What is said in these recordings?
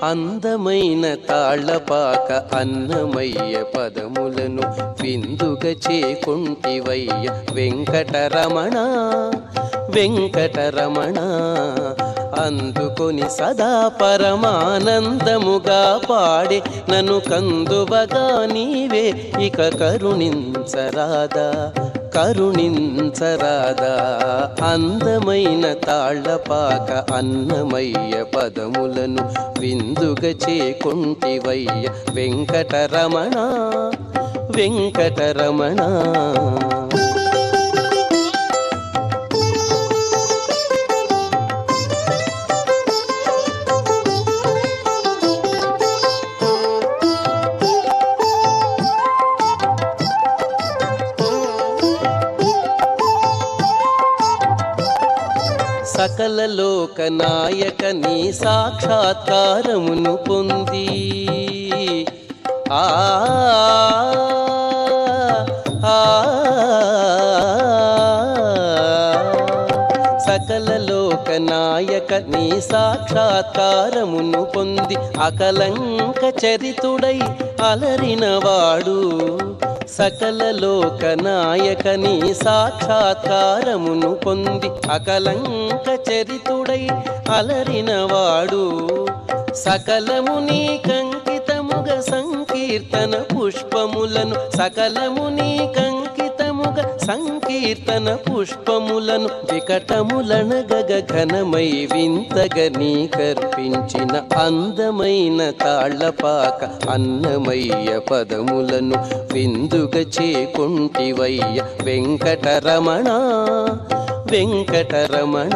అందమైన తాళ్లపాక అన్నమయ్య పదములను విందుగా చేకొంటివయ్య వెంకటరమణ వెంకటరమణ అందుకొని సదా పరమానందముగా పాడే నన్ను కందువగా నీవే ఇక కరుణించరాదా కరుణించరాదా అందమైన తాళ్లపాక అన్నమయ్య పదములను విందుగా చేకొంటివయ్య వెంకటరమణ వెంకటరమణ సకల లోక నాయక నీ సాక్షాత్కారమును పొంది ఆ ఆ, సకల లోక నాయక నీ సాక్షాత్కారమును పొంది అకలంక చరితుడై అలరినవాడు సకల లోక నాయక నీ సాక్షాత్కారమును పొంది అకలంక చరితుడై అలరినవాడు సకలము నీ కంకితముగ సంకీర్తన పుష్పములను సకలము నీ కంకితముగ సంకీర్తన పుష్పములను వికటములనగగ ఘనమై వింతగ నీ కర్పించిన అందమైన తాళ్లపాక అన్నమయ్య పదములను విందుగ చేకొంటివయ్య వెంకటరమణ వెంకటరమణ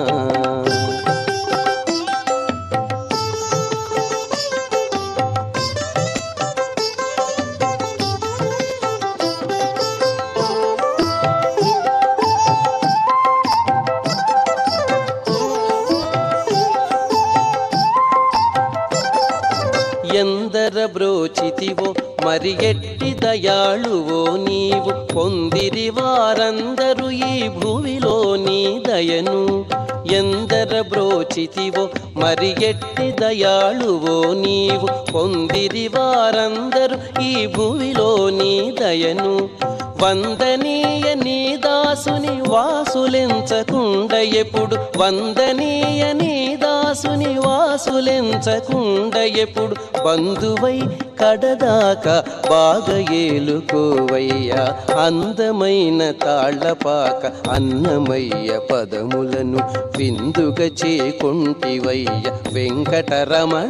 ఎందర బ్రోచితివో మరి ఎట్టి దయాళువో నీవు పొందిరి వారందరూ ఈ భూమిలో నీ దయను ఎందర బ్రోచితివో మరి ఎట్టి దయాళువో నీవు పొందిరి వారందరూ ఈ భూమిలో నీ దయను వందనీయ నీ దాసుని వాసులెంచకుండ ఎప్పుడు వందనీయ నీ దాసుని వాసులెంచకుండ ఎప్పుడు బంధువై కడదాకా బాగా ఏలుకోవయ్యా అందమైన తాళ్లపాక అన్నమయ్య పదములను విందుగా చేకొంటివయ్య వెంకటరమణ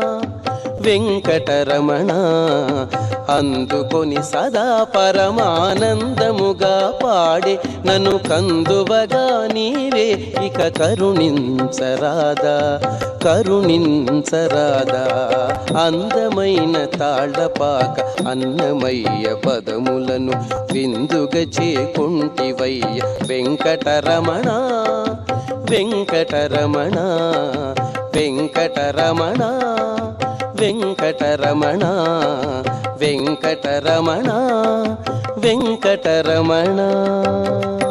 వెంకటరమణ అందుకొని సదా పరమానందముగా పాడే నన్ను కందువగా నీవే ఇక కరుణించరాదా కరుణించరాదా అందమైన తాళ్లపాక అన్నమయ్య పదములను విందుగా చేకొంటివయ్య వెంకటరమణ వెంకటరమణ వెంకటరమణ వెంకటరమణ వెంకటరమణ వెంకటరమణ